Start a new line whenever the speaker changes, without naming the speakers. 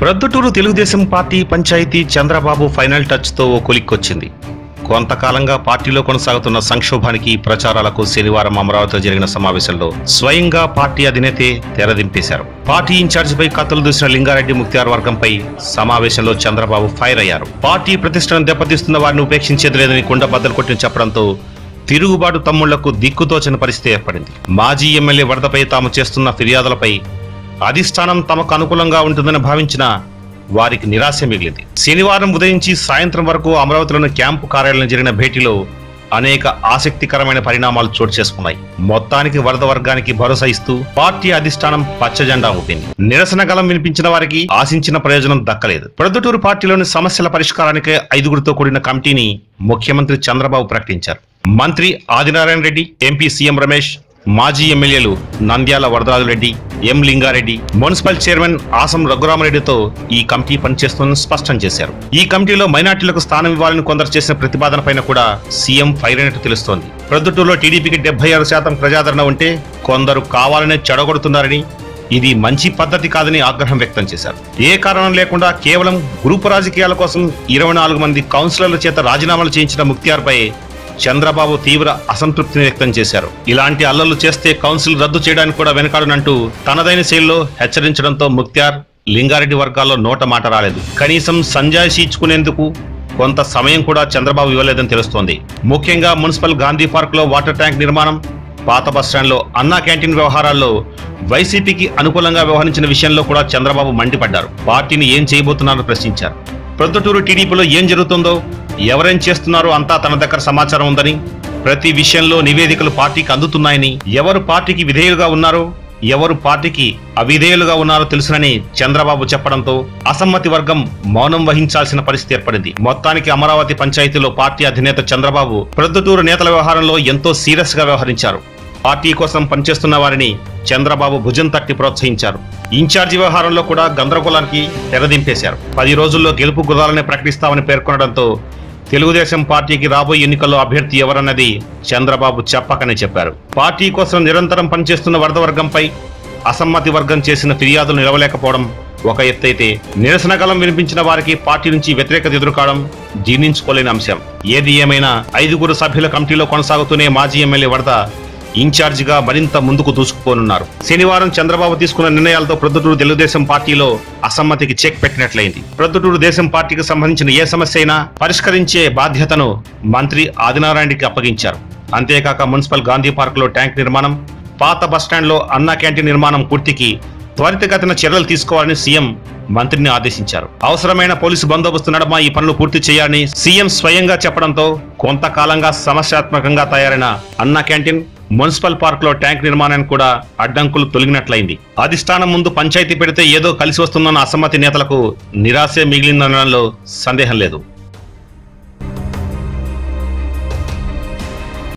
Proddatur Telugu Desam party panchayat Chandrababu final touch తో ఓ కొలిక్కొచ్చింది కొంతకాలంగా పార్టీలో కొనసాగుతున్న సంక్షోభానికి ప్రచారాలకు శనివారం అమరావతిలో జరిగిన సమావేశంలో స్వయంగా పార్టీ అధినేతే తెరదింపేశారు పార్టీ ఇన్ఛార్జిపై కత్తులు దూసిన లింగారెడ్డి ముక్తియార్ వర్గంపై సమావేశంలో చంద్రబాబు ఫైర్ అయ్యారు పార్టీ ప్రతిష్టను దెబ్బతీస్తున్న వారిని ఉపేక్షించేది లేదని కుండ బద్దలు కొట్టిన చెప్పడంతో తిరుగుబాటు తమ్ముళ్లకు దిక్కుతోచని పరిస్థితి ఏర్పడింది మాజీ ఎమ్మెల్యే వరదపై తాము చేస్తున్న ఫిర్యాదులపై అధిష్టానం తమకు అనుకూలంగా ఉంటుందని భావించిన వారికి నిరాశ మిగిలింది శనివారం ఉదయించి సాయంత్రం వరకు అమరావతిలోని క్యాంపు కార్యాలయం జరిగిన భేటీలో అనేక ఆసక్తికరమైన పరిణామాలు చోటు చేసుకున్నాయి మొత్తానికి వరద వర్గానికి భరోసా ఇస్తూ పార్టీ అధిష్టానం పచ్చజెండా ఊపింది నిరసన గలం వినిపించిన వారికి ఆశించిన ప్రయోజనం దక్కలేదు ప్రొద్దుటూరు పార్టీలోని సమస్యల పరిష్కారానికి ఐదుగురితో కూడిన కమిటీని ముఖ్యమంత్రి చంద్రబాబు ప్రకటించారు మంత్రి ఆదినారాయణ రెడ్డి ఎంపీ సీఎం రమేష్ మాజీ ఎమ్మెల్యేలు Nandyal Varadaraju Reddy M Lingareddy municipal chairman Asam రఘురామరెడ్డితో ఈ కమిటీ పనిచేస్తుందని స్పష్టం చేశారు ఈ కమిటీలో మైనార్టీలకు స్థానం ఇవ్వాలని కొందరు చేసిన ప్రతిపాదనపైన కూడా సీఎం ఫైర్ అయినట్టు తెలుస్తోంది ప్రొద్దుటూరులో టీడీపీకి డెబ్బై ఆరు శాతం ప్రజాదరణ ఉంటే కొందరు కావాలనే చెడగొడుతున్నారని ఇది మంచి పద్ధతి కాదని ఆగ్రహం వ్యక్తం చేశారు ఏ కారణం లేకుండా కేవలం గ్రూపు రాజకీయాల కోసం ఇరవై నాలుగు మంది కౌన్సిలర్ల చేత రాజీనామాలు చేయించిన ముక్తియార్పై చంద్రబాబు తీవ్ర అసంతృప్తిని వ్యక్తం చేశారు ఇలాంటి అల్లర్లు చేస్తే కౌన్సిల్ రద్దు చేయడానికి కూడా వెనకాడనంటూ తనదైన శైలిలో హెచ్చరించడంతో ముక్త్యార్ లింగారెడ్డి వర్గాల్లో నోట మాట రాలేదు కనీసం సంజాయిషి ఇచ్చుకునేందుకు కొంత సమయం కూడా చంద్రబాబు ఇవ్వలేదని తెలుస్తోంది ముఖ్యంగా మున్సిపల్ గాంధీ పార్క్ లో వాటర్ ట్యాంక్ నిర్మాణం పాత బస్టాండ్లో అన్నా క్యాంటీన్ వ్యవహారాల్లో వైసీపీకి అనుకూలంగా వ్యవహరించిన విషయంలో కూడా చంద్రబాబు మండిపడ్డారు పార్టీని ఏం చేయబోతున్నారో ప్రశ్నించారు ప్రొద్దుటూరు టీడీపీలో ఏం జరుగుతుందో ఎవరేం చేస్తున్నారో అంతా తన దగ్గర సమాచారం ఉందని ప్రతి విషయంలో నివేదికలు పార్టీకి అందుతున్నాయని ఎవరు పార్టీకి విధేయులుగా ఉన్నారో ఎవరు పార్టీకి అవిధేయులుగా ఉన్నారో తెలుసునని చంద్రబాబు చెప్పడంతో అసమ్మతి వర్గం మౌనం వహించాల్సిన పరిస్థితి ఏర్పడింది మొత్తానికి అమరావతి పంచాయతీలో పార్టీ అధినేత చంద్రబాబు ప్రొద్దుటూరు నేతల వ్యవహారంలో ఎంతో సీరియస్ గా వ్యవహరించారు పార్టీ కోసం పనిచేస్తున్న వారిని చంద్రబాబు భుజం తట్టి ప్రోత్సహించారు ఇన్ఛార్జి వ్యవహారంలో కూడా గందరగోళానికి తెరదింపేశారు పది రోజుల్లో గెలుపు గుర్రాలని ప్రకటిస్తామని పేర్కొనడంతో తెలుగుదేశం పార్టీకి రాబోయే ఎన్నికల్లో అభ్యర్థి ఎవరన్నది చంద్రబాబు చెప్పకనే చెప్పారు పార్టీ కోసం నిరంతరం పనిచేస్తున్న వరద వర్గంపై అసమ్మతి వర్గం చేసిన ఫిర్యాదులు నిలవలేకపోవడం ఒక ఎత్తైతే నిరసన గలం వినిపించిన వారికి పార్టీ నుంచి వ్యతిరేకత ఎదుర్కోవడం జీర్ణించుకోలేని అంశం ఏది ఏమైనా ఐదుగురు సభ్యుల కమిటీలో కొనసాగుతూనే మాజీ ఎమ్మెల్యే వరద ఇన్ఛార్జిగా మరింత ముందుకు దూసుకుపోనున్నారు శనివారం చంద్రబాబు తీసుకున్న నిర్ణయాలతో ప్రొద్దుటూరు తెలుగుదేశం పార్టీలో అసమ్మతికి చెక్ పెట్టినట్లయింది ప్రొద్దుటూరు దేశం పార్టీకి సంబంధించిన ఏ సమస్య అయినా పరిష్కరించే బాధ్యతను మంత్రి ఆదినారాయణకి అప్పగించారు అంతేకాక మున్సిపల్ గాంధీ పార్క్ లో ట్యాంక్ నిర్మాణం పాత బస్టాండ్ లో అన్నా క్యాంటీన్ నిర్మాణం పూర్తికి త్వరితగతిన చర్యలు తీసుకోవాలని సీఎం మంత్రిని ఆదేశించారు అవసరమైన పోలీసు బందోబస్తు నడమ ఈ పనులు పూర్తి చేయాలని సీఎం స్వయంగా చెప్పడంతో కొంతకాలంగా సమస్యాత్మకంగా తయారైన అన్నా క్యాంటీన్ మున్సిపల్ పార్క్ లో ట్యాంక్ నిర్మాణానికి కూడా అడ్డంకులు తొలగినట్లయింది అధిష్టానం ముందు పంచాయతీ పెడితే ఏదో కలిసి వస్తుందన్న అసమ్మతి నేతలకు నిరాశే మిగిలిందనడంలో సందేహం లేదు